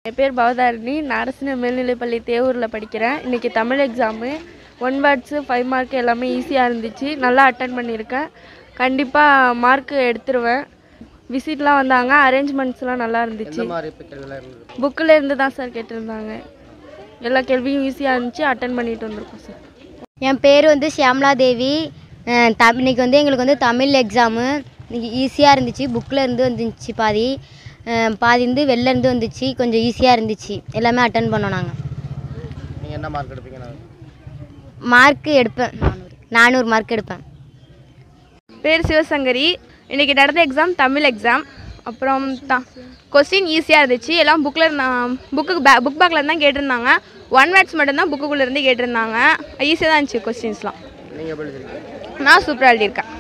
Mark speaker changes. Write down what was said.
Speaker 1: என் பேர் பவதாரிணி நாரசின மேல்நிலைப்பள்ளி தேவூரில் படிக்கிறேன் இன்றைக்கி Tamil exam one words five mark எல்லாமே ஈஸியாக இருந்துச்சு நல்லா அட்டன் பண்ணியிருக்கேன் கண்டிப்பாக மார்க் எடுத்துருவேன் விசிட்லாம் வந்தாங்க அரேஞ்ச்மெண்ட்ஸ்லாம் நல்லா இருந்துச்சு
Speaker 2: எந்த மாதிரி இப்போ கேள்விலாம் இருந்தது
Speaker 1: புக்கில் இருந்து தான் சார் கேட்டிருந்தாங்க எல்லா கேள்வியும் ஈஸியாக இருந்துச்சு அட்டன் பண்ணிட்டு வந்திருக்கோம் சார்
Speaker 3: என் பேர் வந்து ஷியாமலா தேவி அஹ் த இன்னைக்கு வந்து எங்களுக்கு வந்து தமிழ் எக்ஸாமு இன்னைக்கு ஈஸியாக இருந்துச்சு புக்கில் இருந்து வந்துச்சு பாதி அஹ் பாதி வந்து வெளில இருந்து வந்துச்சு கொஞ்சம் ஈஸியாக இருந்துச்சு எல்லாமே அட்டன் பண்ணோம் நாங்கள்
Speaker 2: நீங்கள் என்ன மார்க் எடுப்பீங்க நான்
Speaker 3: மார்க்கு எடுப்பேன் நானூறு மார்க் எடுப்பேன்
Speaker 1: பேர் சிவசங்கரி இன்றைக்கி நடந்த எக்ஸாம் தமிழ் எக்ஸாம் அப்புறம் த கொஸ்டின் ஈஸியாக இருந்துச்சு எல்லாம் புக்கில் இருந்தா புக்கு பே புக் பேக்கில் தான் கேட்டிருந்தாங்க ஒன் வேர்ட்ஸ் மட்டும்தான் புக்குக்குள்ளே இருந்து கேட்டிருந்தாங்க ஈஸியாக தான் இருந்துச்சு கொஸ்டின்ஸ்லாம்
Speaker 2: நீங்கள் எப்படி எழுதிருக்கீங்க
Speaker 1: நான் சூப்பராக எழுதியிருக்கேன்